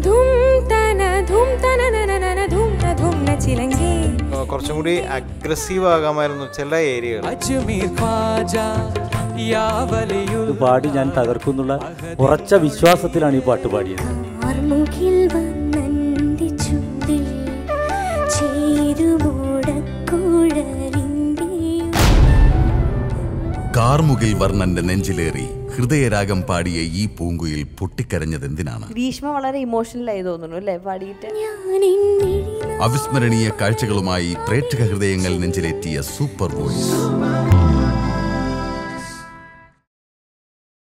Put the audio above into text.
ധും തന ധും തന നന നന ധും ന ധും ന ചിലങ്കേ കുറച്ചും കൂടി അഗ്രസീവ് ആകാമായിരുന്നു ചില ഏരിയകൾ അജ്മീർ ഖ്വാജ യാ വലിയുൽ ഇത് പാടി ഞാൻ തകർക്കുന്നുള്ള ഉറച്ച വിശ്വാസത്തിലാണ് ഈ പാട്ട് പാടിയത് ആർമുകിൽ വന്നെന്റെ ചുണ്ടിൽ ചേരുമോടക്കുഴലിൻ്റെ കാർമുകിൽ വർണ്ണന്റെ നെഞ്ചിലേറി ഹൃദയരാഗം പാടിയ ഈ പൂങ്കുയിൽ പൊട്ടിക്കരഞ്ഞതെന്തിനാണ് ഗ്രീഷ്മ വളരെ ഇമോഷണൽ ആയി തോന്നുന്നു അല്ലേ പാടിയിട്ട് അവിസ്മരണീയ കാഴ്ചകളുമായി പ്രേക്ഷക ഹൃദയങ്ങൾ നെഞ്ചിലേറ്റിയ സൂപ്പർ വോയിസ്